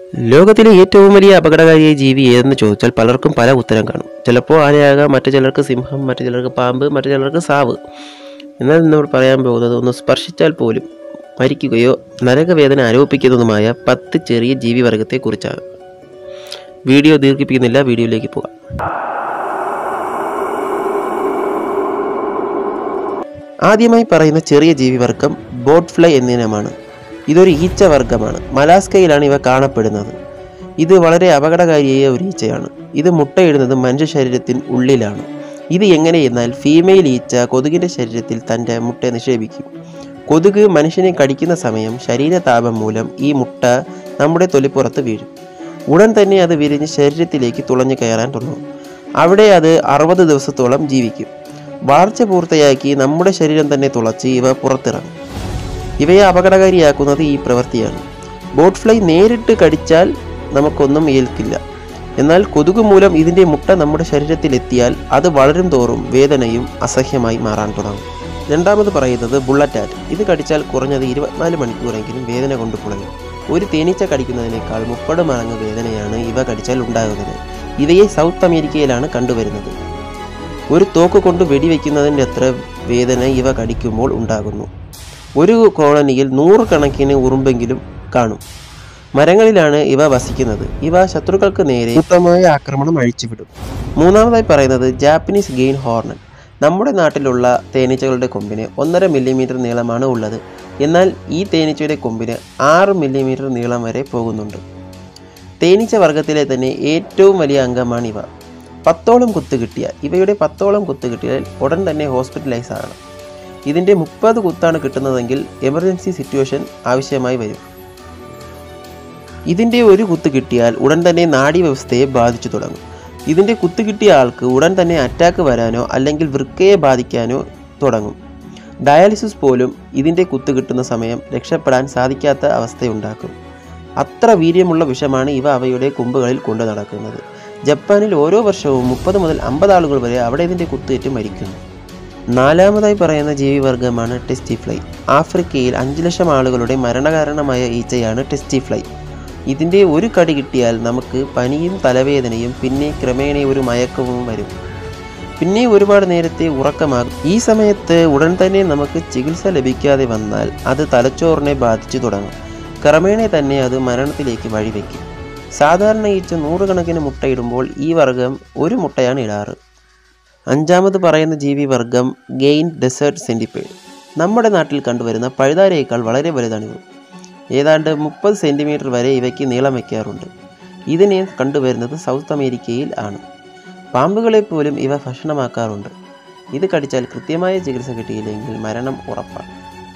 ലോകത്തിലെ ഏറ്റവും വലിയ അപകടകാരിയായ ജീവി ഏതെന്ന് ചോദിച്ചാൽ പലർക്കും പല ഉത്തരം കാണും ചിലപ്പോൾ ആനയാകാം മറ്റു ചിലർക്ക് സിംഹം മറ്റു ചിലർക്ക് പാമ്പ് മറ്റു ചിലർക്ക് സാവ് എന്നാൽ നമ്മൾ പറയാൻ പോകുന്നത് ഒന്ന് സ്പർശിച്ചാൽ പോലും മരിക്കുകയോ നരകവേദന അനുഭവിപ്പിക്കുന്നതുമായ പത്ത് ചെറിയ ജീവിവർഗത്തെക്കുറിച്ചാണ് വീഡിയോ ദീർഘിപ്പിക്കുന്നില്ല വീഡിയോയിലേക്ക് പോകാം ആദ്യമായി പറയുന്ന ചെറിയ ജീവിവർഗം ബോട്ട് ഫ്ലൈ എന്നിനമാണ് ഇതൊരു ഈച്ച വർഗമാണ് മലാസ്കയിലാണ് ഇവ കാണപ്പെടുന്നത് ഇത് വളരെ അപകടകാരിയായ ഒരു ഈച്ചയാണ് ഇത് മുട്ടയിടുന്നത് മനുഷ്യ ശരീരത്തിന് ഉള്ളിലാണ് ഇത് എങ്ങനെയെന്നാൽ ഫീമെയിൽ ഈച്ച കൊതുകിൻ്റെ ശരീരത്തിൽ തൻ്റെ മുട്ട നിക്ഷേപിക്കും കൊതുക് മനുഷ്യനെ കടിക്കുന്ന സമയം ശരീരതാപം മൂലം ഈ മുട്ട നമ്മുടെ തൊലിപ്പുറത്ത് വീഴും ഉടൻ തന്നെ അത് വിരിഞ്ഞ് ശരീരത്തിലേക്ക് തുളഞ്ഞു കയറാൻ തുടങ്ങും അവിടെ അത് അറുപത് ദിവസത്തോളം ജീവിക്കും വളർച്ച പൂർത്തിയാക്കി നമ്മുടെ ശരീരം തന്നെ തുളച്ച് ഇവ പുറത്തിറങ്ങും ഇവയെ അപകടകാരിയാക്കുന്നത് ഈ പ്രവൃത്തിയാണ് ബോട്ട് ഫ്ലൈ നേരിട്ട് കടിച്ചാൽ നമുക്കൊന്നും ഏൽക്കില്ല എന്നാൽ കൊതുക് മൂലം ഇതിൻ്റെ മുട്ട നമ്മുടെ ശരീരത്തിലെത്തിയാൽ അത് വളരും തോറും വേദനയും അസഹ്യമായി മാറാൻ തുടങ്ങും രണ്ടാമത് പറയുന്നത് ബുള്ളറ്റ് ആറ്റ് ഇത് കടിച്ചാൽ കുറഞ്ഞത് ഇരുപത്തിനാല് മണിക്കൂറെങ്കിലും വേദന കൊണ്ട് പുളയും ഒരു തേനീച്ച കടിക്കുന്നതിനേക്കാൾ മുപ്പത് മടങ്ങ് വേദനയാണ് ഇവ കടിച്ചാൽ ഉണ്ടാകുന്നത് ഇവയെ സൗത്ത് അമേരിക്കയിലാണ് കണ്ടുവരുന്നത് ഒരു തോക്ക് കൊണ്ട് വെടിവെക്കുന്നതിൻ്റെ അത്ര വേദന ഇവ കടിക്കുമ്പോൾ ഉണ്ടാകുന്നു ഒരു കോളനിയിൽ നൂറുകണക്കിന് ഉറുമ്പെങ്കിലും കാണും മരങ്ങളിലാണ് ഇവ വസിക്കുന്നത് ഇവ ശത്രുക്കൾക്ക് നേരെ കൂട്ടമായ ആക്രമണം അഴിച്ചുവിടും മൂന്നാമതായി പറയുന്നത് ജാപ്പനീസ് ഗെയിൻ ഹോർണൻ നമ്മുടെ നാട്ടിലുള്ള തേനീച്ചകളുടെ കൊമ്പിന് ഒന്നര മില്ലിമീറ്റർ നീളമാണ് ഉള്ളത് എന്നാൽ ഈ തേനീച്ചയുടെ കൊമ്പിന് ആറ് മില്ലിമീറ്റർ നീളം വരെ പോകുന്നുണ്ട് തേനീച്ച വർഗത്തിലെ തന്നെ ഏറ്റവും വലിയ അംഗമാണ് ഇവ പത്തോളം കുത്ത് കിട്ടിയ ഇവയുടെ പത്തോളം കുത്ത് കിട്ടിയാൽ ഉടൻ തന്നെ ഹോസ്പിറ്റലൈസ് ആകണം ഇതിൻ്റെ മുപ്പത് കുത്താണ് കിട്ടുന്നതെങ്കിൽ എമർജൻസി സിറ്റുവേഷൻ ആവശ്യമായി വരും ഇതിൻ്റെ ഒരു കുത്ത് കിട്ടിയാൽ ഉടൻ തന്നെ നാഡീവ്യവസ്ഥയെ ബാധിച്ചു തുടങ്ങും ഇതിൻ്റെ കുത്ത് കിട്ടിയ ആൾക്ക് ഉടൻ തന്നെ അറ്റാക്ക് വരാനോ അല്ലെങ്കിൽ വൃക്കയെ ബാധിക്കാനോ തുടങ്ങും ഡയാലിസിസ് പോലും ഇതിൻ്റെ കുത്ത് കിട്ടുന്ന സമയം രക്ഷപ്പെടാൻ സാധിക്കാത്ത അവസ്ഥയുണ്ടാക്കും അത്ര വീര്യമുള്ള വിഷമാണ് ഇവ അവയുടെ കൊമ്പുകളിൽ കൊണ്ടു നടക്കുന്നത് ജപ്പാനിൽ ഓരോ വർഷവും മുപ്പത് മുതൽ അമ്പത് ആളുകൾ വരെ അവിടെ ഇതിൻ്റെ കുത്തേറ്റ് മരിക്കുന്നു നാലാമതായി പറയുന്ന ജീവിവർഗമാണ് ടെസ്റ്റി ഫ്ലൈ ആഫ്രിക്കയിൽ അഞ്ച് ലക്ഷം ആളുകളുടെ മരണകാരണമായ ഈച്ചയാണ് ടെസ്റ്റി ഫ്ലൈ ഇതിൻ്റെ ഒരു കടി കിട്ടിയാൽ നമുക്ക് പനിയും തലവേദനയും പിന്നെ ക്രമേണ ഒരു മയക്കവും വരും പിന്നെ ഒരുപാട് നേരത്തെ ഉറക്കമാകും ഈ സമയത്ത് ഉടൻ തന്നെ നമുക്ക് ചികിത്സ ലഭിക്കാതെ വന്നാൽ അത് തലച്ചോറിനെ ബാധിച്ചു തുടങ്ങും ക്രമേണ തന്നെ അത് മരണത്തിലേക്ക് വഴിവെക്കും സാധാരണ ഈച്ച നൂറുകണക്കിന് മുട്ടയിടുമ്പോൾ ഈ വർഗം ഒരു മുട്ടയാണ് ഇടാറ് അഞ്ചാമത് പറയുന്ന ജീവി വർഗം ഗെയിൻ ഡെസേർട്ട് സെൻറ്റിപ്പേഡ് നമ്മുടെ നാട്ടിൽ കണ്ടുവരുന്ന പഴുതാരയേക്കാൾ വളരെ വലുതാണ് ഇവ ഏതാണ്ട് മുപ്പത് സെൻറ്റിമീറ്റർ വരെ ഇവയ്ക്ക് നീളം വയ്ക്കാറുണ്ട് ഇതിനെ കണ്ടുവരുന്നത് സൗത്ത് അമേരിക്കയിൽ ആണ് പാമ്പുകളെ പോലും ഇവ ഭക്ഷണമാക്കാറുണ്ട് ഇത് കടിച്ചാൽ കൃത്യമായ ചികിത്സ കിട്ടിയില്ലെങ്കിൽ മരണം ഉറപ്പാണ്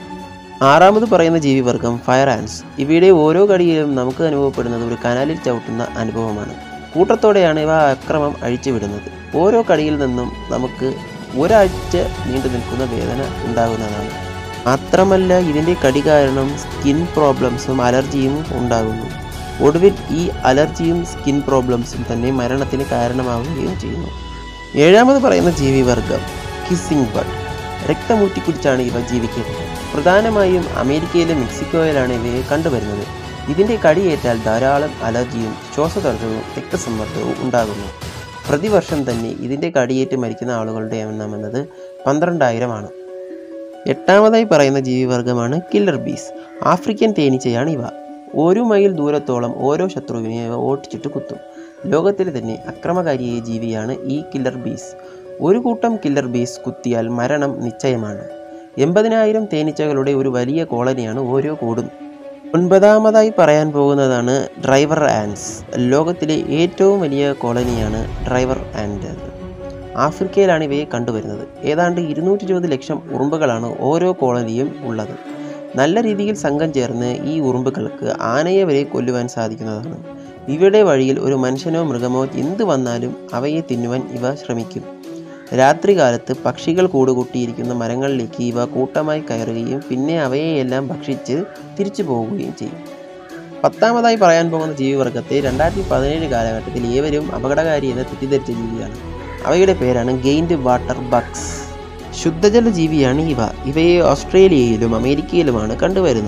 ആറാമത് പറയുന്ന ജീവിവർഗം ഫയർ ആൻസ് ഇവയുടെ ഓരോ കടിയിലും നമുക്ക് അനുഭവപ്പെടുന്നത് ഒരു കനാലിൽ ചവിട്ടുന്ന അനുഭവമാണ് കൂട്ടത്തോടെയാണ് ഇവ അക്രമം അഴിച്ചുവിടുന്നത് ഓരോ കടിയിൽ നിന്നും നമുക്ക് ഒരാഴ്ച നീണ്ടു നിൽക്കുന്ന വേദന ഉണ്ടാകുന്നതാണ് മാത്രമല്ല ഇതിൻ്റെ കടി കാരണം സ്കിൻ പ്രോബ്ലംസും അലർജിയും ഉണ്ടാകുന്നു ഒടുവിൽ ഈ അലർജിയും സ്കിൻ പ്രോബ്ലംസും തന്നെ മരണത്തിന് കാരണമാവുകയും ചെയ്യുന്നു ഏഴാമത് പറയുന്ന ജീവിവർഗം കിസ്സിംഗ് ബഡ് രക്തമൂറ്റി കുടിച്ചാണ് ഇവ ജീവിക്കുന്നത് പ്രധാനമായും അമേരിക്കയിലെ മെക്സിക്കോയിലാണ് ഇവയെ കണ്ടുവരുന്നത് ഇതിൻ്റെ കടിയേറ്റാൽ ധാരാളം അലർജിയും ശ്വാസതടസ്സവും രക്തസമ്മർദ്ദവും ഉണ്ടാകുന്നു പ്രതിവർഷം തന്നെ ഇതിൻ്റെ കടിയേറ്റ് മരിക്കുന്ന ആളുകളുടെ എണ്ണം എന്നത് പന്ത്രണ്ടായിരമാണ് എട്ടാമതായി പറയുന്ന ജീവിവർഗമാണ് കില്ലർ ബീസ് ആഫ്രിക്കൻ തേനീച്ചയാണ് ഇവ ഒരു മൈൽ ദൂരത്തോളം ഓരോ ശത്രുവിനെ ഇവ ഓട്ടിച്ചിട്ട് കുത്തും ലോകത്തിലെ തന്നെ അക്രമകാരിയായ ജീവിയാണ് ഈ കില്ലർ ബീസ് ഒരു കൂട്ടം കില്ലർ ബീസ് കുത്തിയാൽ മരണം നിശ്ചയമാണ് എൺപതിനായിരം തേനീച്ചകളുടെ ഒരു വലിയ കോളനിയാണ് ഓരോ കൂടും ഒൻപതാമതായി പറയാൻ പോകുന്നതാണ് ഡ്രൈവർ ആൻഡ്സ് ലോകത്തിലെ ഏറ്റവും വലിയ കോളനിയാണ് ഡ്രൈവർ ആൻഡ് ആഫ്രിക്കയിലാണ് ഇവയെ കണ്ടുവരുന്നത് ഏതാണ്ട് ഇരുന്നൂറ്റി ഇരുപത് ലക്ഷം ഉറുമ്പുകളാണ് ഓരോ കോളനിയും ഉള്ളത് നല്ല രീതിയിൽ സംഘം ചേർന്ന് ഈ ഉറുമ്പുകൾക്ക് ആനയെ വരെ കൊല്ലുവാൻ സാധിക്കുന്നതാണ് ഇവയുടെ വഴിയിൽ ഒരു മനുഷ്യനോ മൃഗമോ എന്ത് വന്നാലും അവയെ തിന്നുവാൻ ഇവ ശ്രമിക്കും രാത്രികാലത്ത് പക്ഷികൾ കൂടുകൂട്ടിയിരിക്കുന്ന മരങ്ങളിലേക്ക് ഇവ കൂട്ടമായി കയറുകയും പിന്നെ അവയെയെല്ലാം ഭക്ഷിച്ച് തിരിച്ചു പോവുകയും ചെയ്യും പത്താമതായി പറയാൻ പോകുന്ന ജീവിവർഗത്തെ രണ്ടായിരത്തി പതിനേഴ് കാലഘട്ടത്തിൽ ഏവരും അപകടകാരി എന്ന് തെറ്റിദ്ധരിച്ച ജീവിയാണ് അവയുടെ പേരാണ് ഗെയിൻഡ് വാട്ടർ ബഗ്സ് ശുദ്ധജല ജീവിയാണ് ഇവ ഇവയെ ഓസ്ട്രേലിയയിലും അമേരിക്കയിലുമാണ് കണ്ടുവരുന്നത്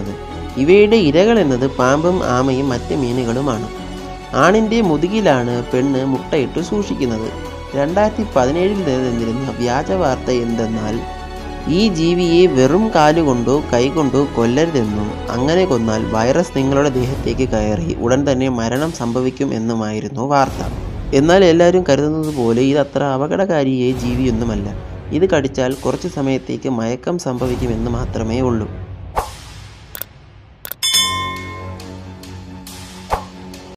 ഇവയുടെ ഇരകൾ എന്നത് പാമ്പും ആമയും മറ്റ് മീനുകളുമാണ് ആണിൻ്റെ മുതുകിലാണ് പെണ്ണ് മുട്ടയിട്ട് സൂക്ഷിക്കുന്നത് രണ്ടായിരത്തി പതിനേഴിൽ നിലനിന്നിരുന്ന വ്യാജ വാർത്ത എന്തെന്നാൽ ഈ ജീവിയെ വെറും കാലുകൊണ്ടോ കൈകൊണ്ടോ കൊല്ലരുതെന്നും അങ്ങനെ കൊന്നാൽ വൈറസ് നിങ്ങളുടെ ദേഹത്തേക്ക് കയറി ഉടൻ തന്നെ മരണം സംഭവിക്കും എന്നുമായിരുന്നു വാർത്ത എന്നാൽ എല്ലാവരും കരുതുന്നത് പോലെ ഇത് അത്ര അപകടകാരിയായ ജീവിയൊന്നുമല്ല ഇത് കടിച്ചാൽ കുറച്ച് സമയത്തേക്ക് മയക്കം സംഭവിക്കുമെന്ന് മാത്രമേ ഉള്ളൂ